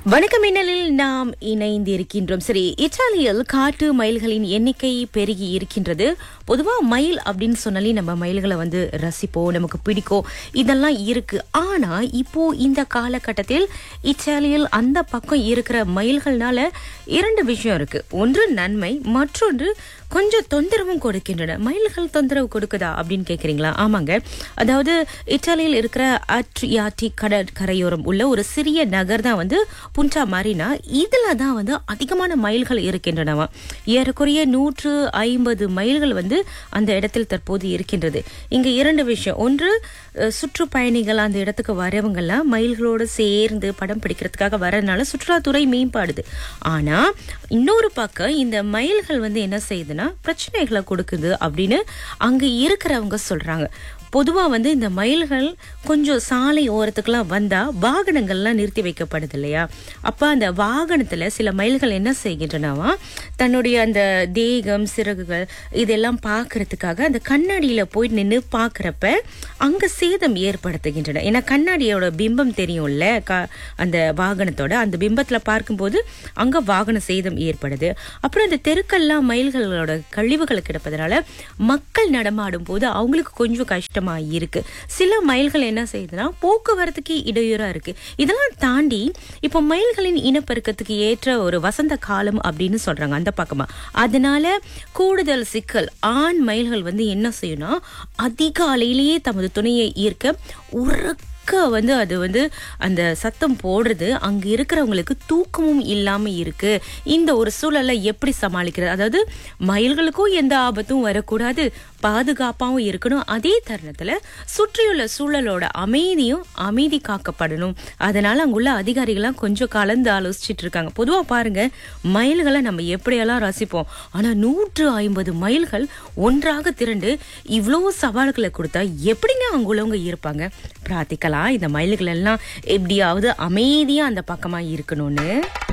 வணக்கம் மின்னலில் நாம் இணைந்து இருக்கின்றோம் சரி இத்தாலியில் காட்டு மயில்களின் எண்ணிக்கை பெருகி இருக்கின்றது பொதுவா மயில் அப்படின்னு சொன்னாலே நம்ம மயில்களை வந்து ரசிப்போம் நமக்கு பிடிக்கும் இதெல்லாம் இருக்கு ஆனா இப்போ இந்த காலகட்டத்தில் இத்தாலியில் அந்த பக்கம் இருக்கிற மயில்கள்னால இரண்டு விஷயம் இருக்கு ஒன்று நன்மை மற்றொன்று கொஞ்சம் தொந்தரவும் கொடுக்கின்றன மயில்கள் தொந்தரவு கொடுக்குதா அப்படின்னு கேக்குறீங்களா ஆமாங்க அதாவது இத்தாலியில் இருக்கிற அட்ரியாட்டி கடற்கரையோரம் உள்ள ஒரு சிறிய நகர் தான் வந்து புன்டா மரினா இதுல தான் வந்து அதிகமான மயில்கள் இருக்கின்றனவா ஏறக்குறைய நூற்று ஐம்பது மைல்கள் வந்து அந்த இடத்தில் தற்போது இருக்கின்றது இங்க இரண்டு விஷயம் ஒன்று அஹ், சுற்றுப்பயணிகள் அந்த இடத்துக்கு வரவங்கெல்லாம் மயில்களோடு சேர்ந்து படம் பிடிக்கிறதுக்காக வரதுனால சுற்றுலாத்துறை மேம்பாடுது ஆனா இன்னொரு பக்கம் இந்த மயில்கள் வந்து என்ன செய்யுதுன்னா பிரச்சனைகளை கொடுக்குது அப்படின்னு அங்க இருக்கிறவங்க சொல்றாங்க பொதுவா வந்து இந்த மயில்கள் கொஞ்சம் சாலை ஓரத்துக்குலாம் வந்தா வாகனங்கள்லாம் நிறுத்தி வைக்கப்படுது இல்லையா அப்ப அந்த வாகனத்துல சில மயில்கள் என்ன செய்கின்றனவா தன்னுடைய அந்த தேகம் சிறகுகள் இதெல்லாம் பார்க்கறதுக்காக அந்த கண்ணாடியில போய் நின்று பார்க்கறப்ப அங்க சேதம் ஏற்படுத்துகின்றன ஏன்னா கண்ணாடியோட பிம்பம் தெரியும்ல க- அந்த வாகனத்தோட அந்த பிம்பத்துல பார்க்கும்போது அங்க வாகன சேதம் ஏற்படுது அப்புறம் இந்த தெருக்கள்லாம் மயில்களோட கழிவுகள் கிடப்பதனால மக்கள் நடமாடும் போது அவங்களுக்கு கொஞ்சம் கஷ்டமா இருக்கு சில மயில்கள் என்ன செய்யுதுன்னா போக்குவரத்துக்கு இடையூறா இருக்கு இதெல்லாம் தாண்டி இப்போ மயில்களின் இனப்பெருக்கத்துக்கு ஏற்ற ஒரு வசந்த காலம் அப்படின்னு சொல்றாங்க அந்த பக்கமா அதனால கூடுதல் சிக்கல் ஆண் மயில்கள் வந்து என்ன செய்யும்னா அதிகாலையிலேயே தமது துணையை ஈர்க்க உறக்க வந்து அது வந்து அந்த சத்தம் போடுறது அங்க இருக்கிறவங்களுக்கு தூக்கமும் இல்லாம இருக்கு இந்த ஒரு சூழலை எப்படி சமாளிக்கிறது அதாவது மயில்களுக்கும் எந்த ஆபத்தும் வரக்கூடாது பாதுகாப்பாவும் இருக்கணும் அதே தருணத்துல சுற்றியுள்ள சூழலோட அமைதியும் அமைதி காக்கப்படணும் அதனால அங்குள்ள அதிகாரிகள்லாம் கொஞ்சம் கலந்து ஆலோசிச்சுட்டு இருக்காங்க பொதுவா பாருங்க மயில்களை நம்ம எப்படியெல்லாம் ரசிப்போம் ஆனா நூற்று ஐம்பது மயில்கள் ஒன்றாக திரண்டு இவ்வளவு சவால்களை கொடுத்தா எப்படிங்க அங்குள்ளவங்க இருப்பாங்க பிரார்த்திக்கலாம் இந்த மயில்கள் எல்லாம் எப்படியாவது அமைதியா அந்த பக்கமா இருக்கணும்னு